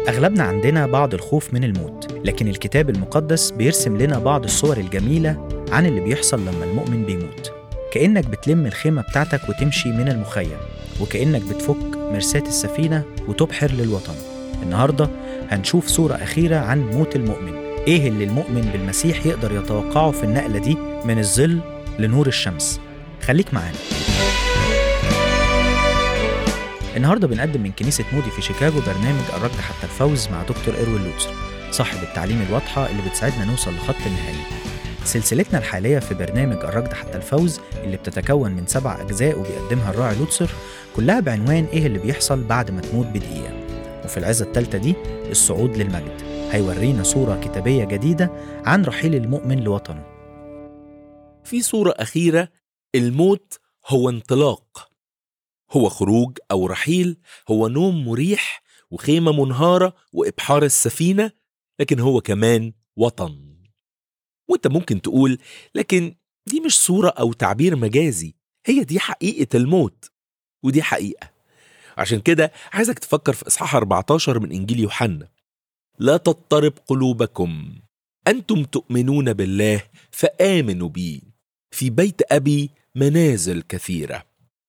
أغلبنا عندنا بعض الخوف من الموت لكن الكتاب المقدس بيرسم لنا بعض الصور الجميلة عن اللي بيحصل لما المؤمن بيموت كأنك بتلم الخيمة بتاعتك وتمشي من المخيم وكأنك بتفك مرساة السفينة وتبحر للوطن النهاردة هنشوف صورة أخيرة عن موت المؤمن إيه اللي المؤمن بالمسيح يقدر يتوقعه في النقلة دي من الظل لنور الشمس خليك معانا النهارده بنقدم من كنيسة مودي في شيكاغو برنامج الركض حتى الفوز مع دكتور إروين لوتسر صاحب التعليم الواضحة اللي بتساعدنا نوصل لخط النهاية سلسلتنا الحالية في برنامج الركض حتى الفوز اللي بتتكون من سبع أجزاء وبيقدمها الراعي لوتسر كلها بعنوان إيه اللي بيحصل بعد ما تموت بدقيقة وفي العزة الثالثة دي الصعود للمجد هيورينا صورة كتابية جديدة عن رحيل المؤمن لوطنه في صورة أخيرة الموت هو انطلاق هو خروج أو رحيل هو نوم مريح وخيمة منهارة وإبحار السفينة لكن هو كمان وطن وانت ممكن تقول لكن دي مش صورة أو تعبير مجازي هي دي حقيقة الموت ودي حقيقة عشان كده عايزك تفكر في إصحاح 14 من إنجيل يوحنا لا تضطرب قلوبكم أنتم تؤمنون بالله فآمنوا بي في بيت أبي منازل كثيرة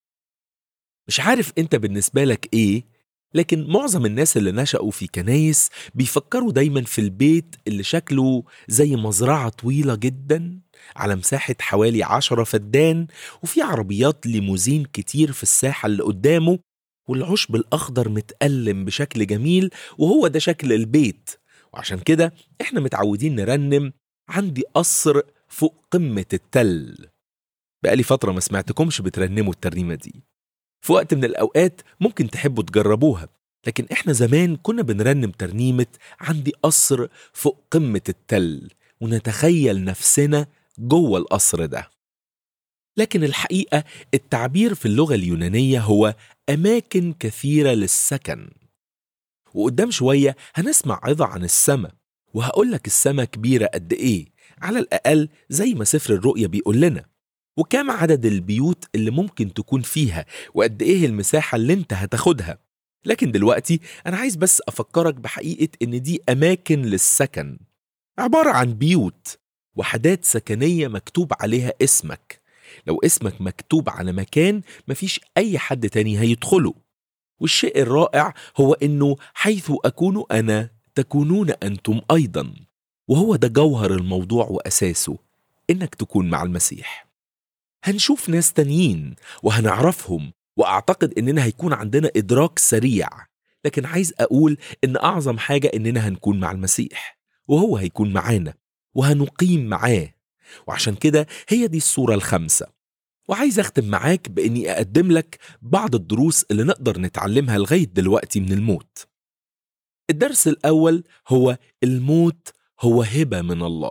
مش عارف أنت بالنسبة لك إيه لكن معظم الناس اللي نشأوا في كنايس بيفكروا دايما في البيت اللي شكله زي مزرعة طويلة جدا على مساحة حوالي عشرة فدان وفي عربيات ليموزين كتير في الساحة اللي قدامه والعشب الأخضر متألم بشكل جميل وهو ده شكل البيت وعشان كده احنا متعودين نرنم عندي قصر فوق قمة التل بقالي فترة ما سمعتكمش بترنموا الترنيمة دي في وقت من الأوقات ممكن تحبوا تجربوها لكن احنا زمان كنا بنرنم ترنيمة عندي قصر فوق قمة التل ونتخيل نفسنا جوه القصر ده لكن الحقيقة التعبير في اللغة اليونانية هو أماكن كثيرة للسكن وقدام شوية هنسمع عظة عن السماء وهقولك السماء كبيرة قد إيه على الأقل زي ما سفر الرؤيا بيقول لنا وكم عدد البيوت اللي ممكن تكون فيها وقد إيه المساحة اللي انت هتاخدها لكن دلوقتي أنا عايز بس أفكرك بحقيقة إن دي أماكن للسكن عبارة عن بيوت وحدات سكنية مكتوب عليها اسمك لو اسمك مكتوب على مكان مفيش أي حد تاني هيدخله والشيء الرائع هو إنه حيث أكون أنا تكونون أنتم أيضا وهو ده جوهر الموضوع وأساسه إنك تكون مع المسيح هنشوف ناس تانيين وهنعرفهم وأعتقد إننا هيكون عندنا إدراك سريع لكن عايز أقول إن أعظم حاجة إننا هنكون مع المسيح وهو هيكون معانا وهنقيم معاه وعشان كده هي دي الصورة الخامسة وعايز أختم معاك بإني أقدم لك بعض الدروس اللي نقدر نتعلمها لغاية دلوقتي من الموت الدرس الأول هو الموت هو هبة من الله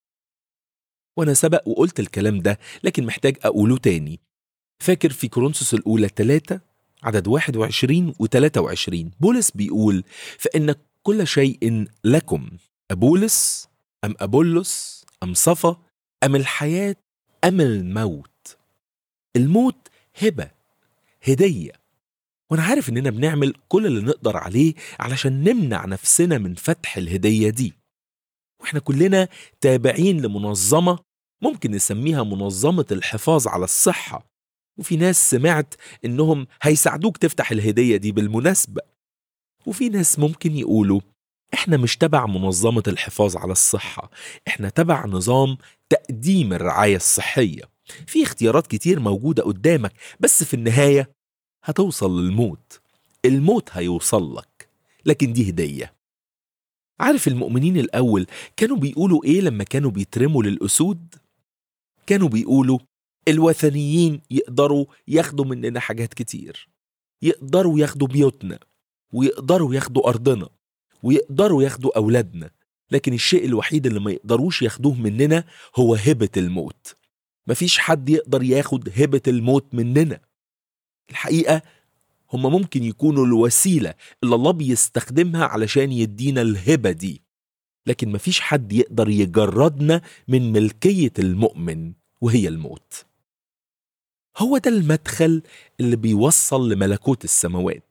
وأنا سبق وقلت الكلام ده لكن محتاج أقوله تاني فاكر في كورنثوس الأولى 3 عدد 21 و 23 بولس بيقول فإن كل شيء لكم أبولس أم أبولس أم صفا أم الحياة أم الموت الموت هبة هدية وأنا عارف إننا بنعمل كل اللي نقدر عليه علشان نمنع نفسنا من فتح الهدية دي وإحنا كلنا تابعين لمنظمة ممكن نسميها منظمة الحفاظ على الصحة وفي ناس سمعت إنهم هيساعدوك تفتح الهدية دي بالمناسبة وفي ناس ممكن يقولوا احنا مش تبع منظمة الحفاظ على الصحة احنا تبع نظام تقديم الرعاية الصحية في اختيارات كتير موجودة قدامك بس في النهاية هتوصل للموت الموت هيوصل لك لكن دي هدية عارف المؤمنين الأول كانوا بيقولوا إيه لما كانوا بيترموا للأسود؟ كانوا بيقولوا الوثنيين يقدروا ياخدوا مننا حاجات كتير يقدروا ياخدوا بيوتنا ويقدروا ياخدوا أرضنا ويقدروا ياخدوا أولادنا لكن الشيء الوحيد اللي ما يقدروش ياخدوه مننا هو هبة الموت مفيش حد يقدر ياخد هبة الموت مننا الحقيقة هم ممكن يكونوا الوسيلة اللي الله بيستخدمها علشان يدينا الهبة دي لكن مفيش حد يقدر يجردنا من ملكية المؤمن وهي الموت هو ده المدخل اللي بيوصل لملكوت السماوات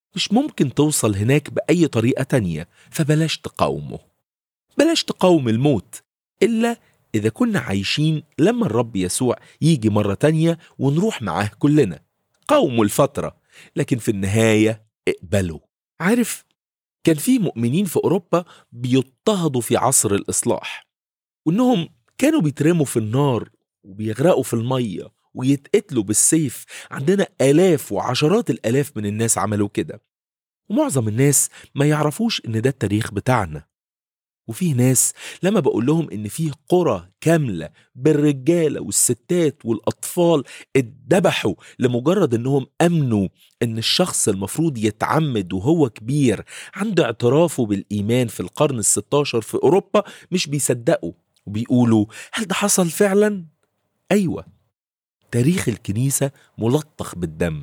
مش ممكن توصل هناك بأي طريقة تانية فبلاش تقاومه بلاش تقاوم الموت إلا إذا كنا عايشين لما الرب يسوع يجي مرة تانية ونروح معاه كلنا قاوموا الفترة لكن في النهاية اقبلوا عارف كان في مؤمنين في أوروبا بيضطهدوا في عصر الإصلاح وإنهم كانوا بيترموا في النار وبيغرقوا في المية ويتقتلوا بالسيف عندنا آلاف وعشرات الآلاف من الناس عملوا كده ومعظم الناس ما يعرفوش إن ده التاريخ بتاعنا وفي ناس لما بقول لهم إن في قرى كاملة بالرجالة والستات والأطفال اتذبحوا لمجرد إنهم أمنوا إن الشخص المفروض يتعمد وهو كبير عند اعترافه بالإيمان في القرن الستاشر في أوروبا مش بيصدقوا وبيقولوا هل ده حصل فعلا؟ أيوة تاريخ الكنيسة ملطخ بالدم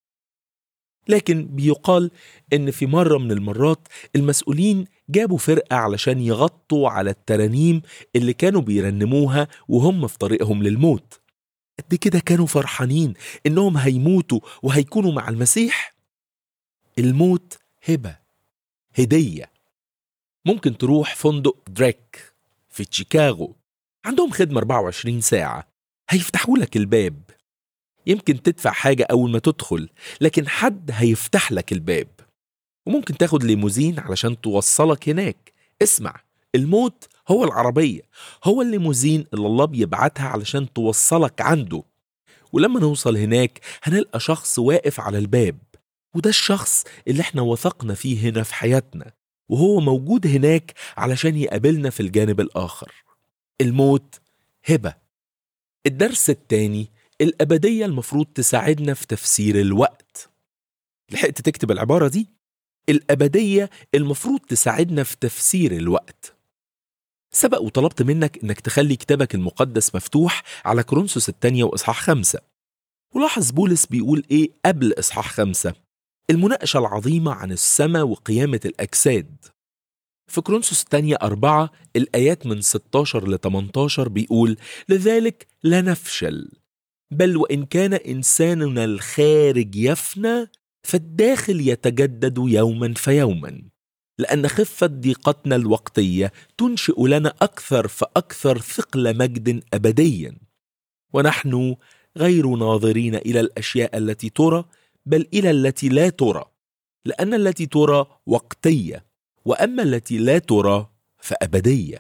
لكن بيقال إن في مرة من المرات المسؤولين جابوا فرقة علشان يغطوا على الترانيم اللي كانوا بيرنموها وهم في طريقهم للموت قد كده كانوا فرحانين إنهم هيموتوا وهيكونوا مع المسيح الموت هبة هدية ممكن تروح فندق دريك في شيكاغو عندهم خدمة 24 ساعة هيفتحوا لك الباب يمكن تدفع حاجة أول ما تدخل لكن حد هيفتح لك الباب وممكن تاخد ليموزين علشان توصلك هناك اسمع الموت هو العربية هو الليموزين اللي الله بيبعتها علشان توصلك عنده ولما نوصل هناك هنلقى شخص واقف على الباب وده الشخص اللي احنا وثقنا فيه هنا في حياتنا وهو موجود هناك علشان يقابلنا في الجانب الآخر الموت هبة الدرس التاني الأبدية المفروض تساعدنا في تفسير الوقت لحقت تكتب العبارة دي؟ الأبدية المفروض تساعدنا في تفسير الوقت سبق وطلبت منك انك تخلي كتابك المقدس مفتوح على كرونسوس الثانية وإصحاح خمسة ولاحظ بولس بيقول ايه قبل إصحاح خمسة المناقشة العظيمة عن السماء وقيامة الأجساد في كرونسوس الثانية أربعة الآيات من 16 ل 18 بيقول لذلك لا نفشل بل وإن كان إنساننا الخارج يفنى فالداخل يتجدد يوما فيوما لأن خفة ضيقتنا الوقتية تنشئ لنا أكثر فأكثر ثقل مجد أبديا ونحن غير ناظرين إلى الأشياء التي ترى بل إلى التي لا ترى لأن التي ترى وقتية وأما التي لا ترى فأبدية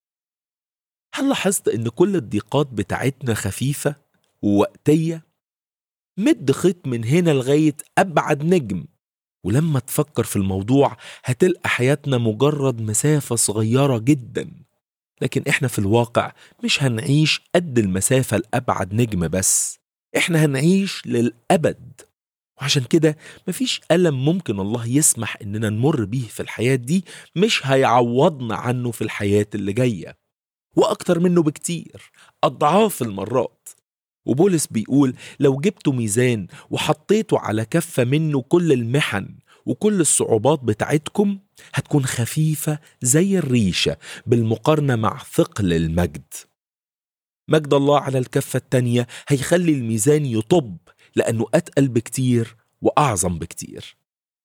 هل لاحظت أن كل الضيقات بتاعتنا خفيفة ووقتية؟ مد خيط من هنا لغاية أبعد نجم ولما تفكر في الموضوع هتلقى حياتنا مجرد مسافة صغيرة جدا لكن احنا في الواقع مش هنعيش قد المسافة لأبعد نجم بس احنا هنعيش للأبد وعشان كده مفيش ألم ممكن الله يسمح إننا نمر بيه في الحياة دي مش هيعوضنا عنه في الحياة اللي جاية وأكتر منه بكتير أضعاف المرات وبولس بيقول لو جبتوا ميزان وحطيتوا على كفة منه كل المحن وكل الصعوبات بتاعتكم هتكون خفيفة زي الريشة بالمقارنة مع ثقل المجد مجد الله على الكفة التانية هيخلي الميزان يطب لأنه أتقل بكتير وأعظم بكتير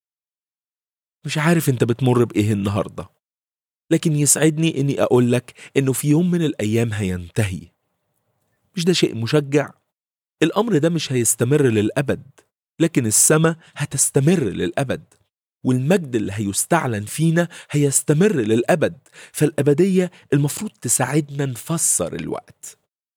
مش عارف انت بتمر بإيه النهاردة لكن يسعدني اني اقول لك انه في يوم من الايام هينتهي مش ده شيء مشجع الامر ده مش هيستمر للابد لكن السماء هتستمر للابد والمجد اللي هيستعلن فينا هيستمر للابد فالابديه المفروض تساعدنا نفسر الوقت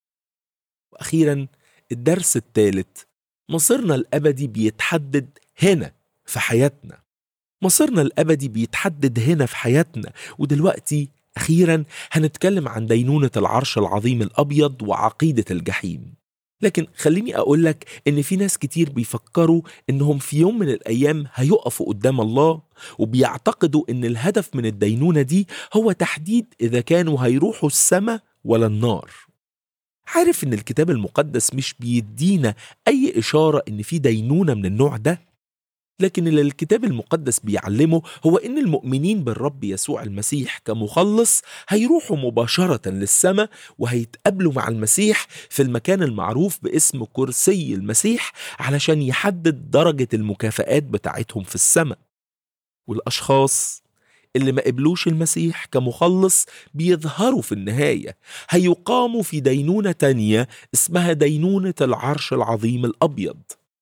واخيرا الدرس الثالث مصيرنا الابدي بيتحدد هنا في حياتنا مصيرنا الابدي بيتحدد هنا في حياتنا ودلوقتي اخيرا هنتكلم عن دينونه العرش العظيم الابيض وعقيده الجحيم لكن خليني اقول لك ان في ناس كتير بيفكروا انهم في يوم من الايام هيقفوا قدام الله وبيعتقدوا ان الهدف من الدينونه دي هو تحديد اذا كانوا هيروحوا السماء ولا النار عارف ان الكتاب المقدس مش بيدينا اي اشاره ان في دينونه من النوع ده لكن اللي الكتاب المقدس بيعلمه هو ان المؤمنين بالرب يسوع المسيح كمخلص هيروحوا مباشره للسماء وهيتقابلوا مع المسيح في المكان المعروف باسم كرسي المسيح علشان يحدد درجه المكافآت بتاعتهم في السماء والاشخاص اللي ما قبلوش المسيح كمخلص بيظهروا في النهايه هيقاموا في دينونه تانيه اسمها دينونه العرش العظيم الابيض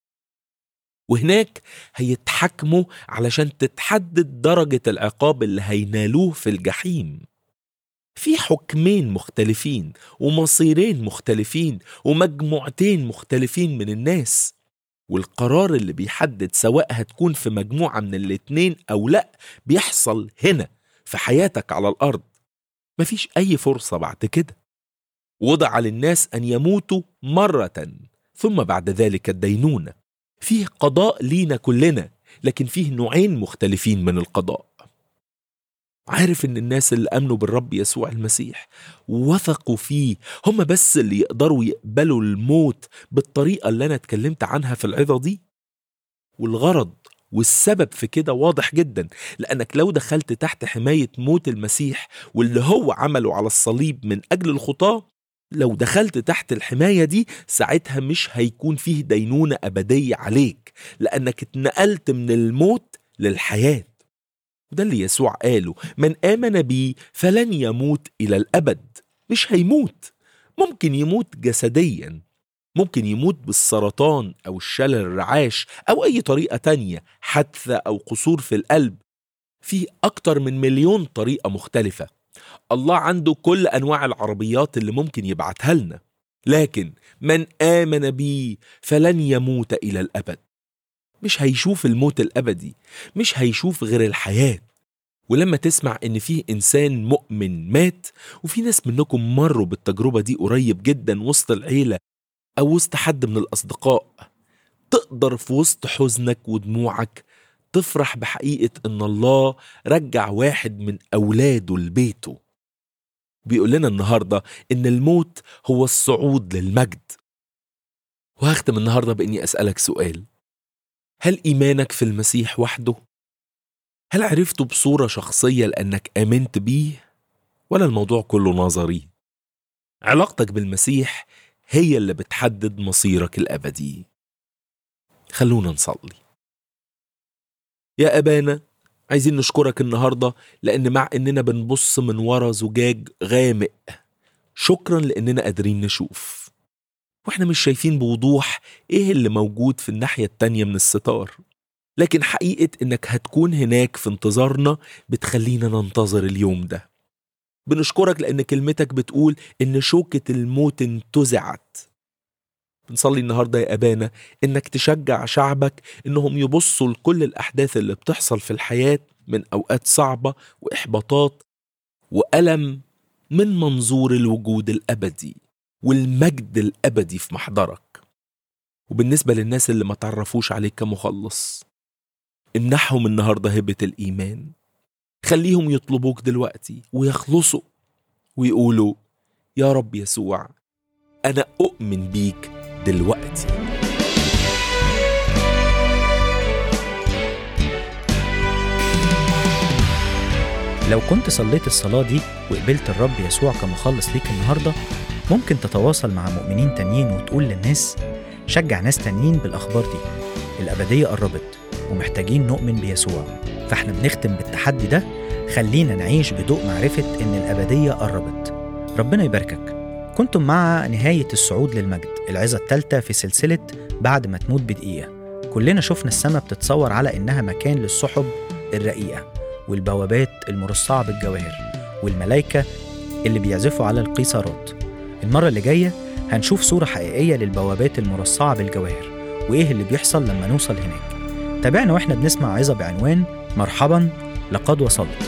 وهناك هيتحكموا علشان تتحدد درجة العقاب اللي هينالوه في الجحيم في حكمين مختلفين ومصيرين مختلفين ومجموعتين مختلفين من الناس والقرار اللي بيحدد سواء هتكون في مجموعة من الاتنين أو لأ بيحصل هنا في حياتك على الأرض مفيش أي فرصة بعد كده وضع للناس أن يموتوا مرة ثم بعد ذلك الدينونه فيه قضاء لينا كلنا لكن فيه نوعين مختلفين من القضاء عارف ان الناس اللي امنوا بالرب يسوع المسيح وثقوا فيه هم بس اللي يقدروا يقبلوا الموت بالطريقه اللي انا اتكلمت عنها في العظه دي والغرض والسبب في كده واضح جدا لانك لو دخلت تحت حمايه موت المسيح واللي هو عمله على الصليب من اجل الخطاه لو دخلت تحت الحماية دي ساعتها مش هيكون فيه دينونة أبدية عليك لأنك اتنقلت من الموت للحياة وده اللي يسوع قاله من آمن بي فلن يموت إلى الأبد مش هيموت ممكن يموت جسديا ممكن يموت بالسرطان أو الشلل الرعاش أو أي طريقة تانية حادثة أو قصور في القلب في أكتر من مليون طريقة مختلفة الله عنده كل انواع العربيات اللي ممكن يبعتها لنا لكن من امن بي فلن يموت الى الابد مش هيشوف الموت الابدي مش هيشوف غير الحياه ولما تسمع ان في انسان مؤمن مات وفي ناس منكم مروا بالتجربه دي قريب جدا وسط العيله او وسط حد من الاصدقاء تقدر في وسط حزنك ودموعك تفرح بحقيقه ان الله رجع واحد من اولاده لبيته بيقول لنا النهارده ان الموت هو الصعود للمجد وهختم النهارده باني اسالك سؤال هل ايمانك في المسيح وحده هل عرفته بصوره شخصيه لانك امنت بيه ولا الموضوع كله نظري علاقتك بالمسيح هي اللي بتحدد مصيرك الابدي خلونا نصلي يا ابانا عايزين نشكرك النهارده لان مع اننا بنبص من ورا زجاج غامق شكرا لاننا قادرين نشوف واحنا مش شايفين بوضوح ايه اللي موجود في الناحيه التانيه من الستار لكن حقيقه انك هتكون هناك في انتظارنا بتخلينا ننتظر اليوم ده بنشكرك لان كلمتك بتقول ان شوكه الموت انتزعت بنصلي النهارده يا ابانا انك تشجع شعبك انهم يبصوا لكل الاحداث اللي بتحصل في الحياه من اوقات صعبه واحباطات والم من منظور الوجود الابدي والمجد الابدي في محضرك وبالنسبه للناس اللي ما تعرفوش عليك كمخلص امنحهم النهارده هبه الايمان خليهم يطلبوك دلوقتي ويخلصوا ويقولوا يا رب يسوع انا اؤمن بيك دلوقتي لو كنت صليت الصلاة دي وقبلت الرب يسوع كمخلص ليك النهاردة ممكن تتواصل مع مؤمنين تانيين وتقول للناس شجع ناس تانيين بالأخبار دي الأبدية قربت ومحتاجين نؤمن بيسوع فاحنا بنختم بالتحدي ده خلينا نعيش بضوء معرفة إن الأبدية قربت ربنا يباركك كنتم مع نهاية الصعود للمجد العظة الثالثة في سلسلة بعد ما تموت بدقيقة كلنا شفنا السماء بتتصور على إنها مكان للسحب الرقيقة والبوابات المرصعة بالجواهر والملايكة اللي بيعزفوا على القيثارات المرة اللي جاية هنشوف صورة حقيقية للبوابات المرصعة بالجواهر وإيه اللي بيحصل لما نوصل هناك تابعنا وإحنا بنسمع عظة بعنوان مرحبا لقد وصلت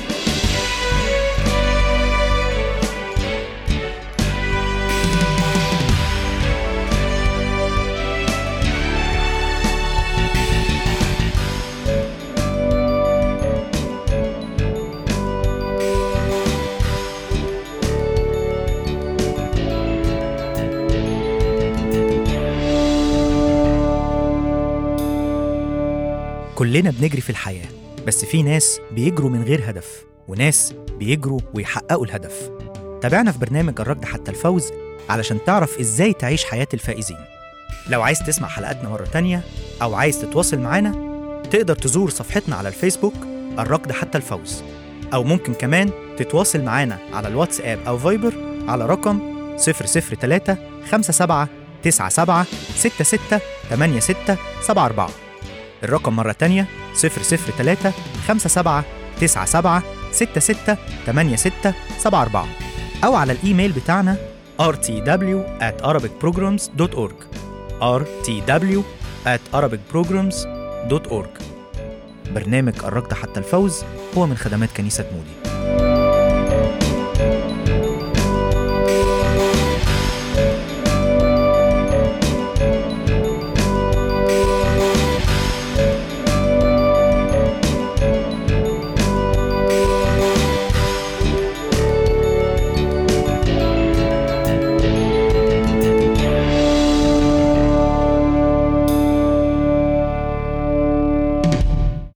كلنا بنجري في الحياة بس في ناس بيجروا من غير هدف وناس بيجروا ويحققوا الهدف تابعنا في برنامج الركض حتى الفوز علشان تعرف ازاي تعيش حياة الفائزين لو عايز تسمع حلقاتنا مرة تانية أو عايز تتواصل معانا تقدر تزور صفحتنا على الفيسبوك الركض حتى الفوز أو ممكن كمان تتواصل معانا على الواتساب أو فايبر على رقم 003 57 97 66 86 74 الرقم مرة تانية 003 57 97 66 86 74 أو على الإيميل بتاعنا rtw at arabicprograms.org rtw at arabicprograms.org برنامج الركض حتى الفوز هو من خدمات كنيسة مودي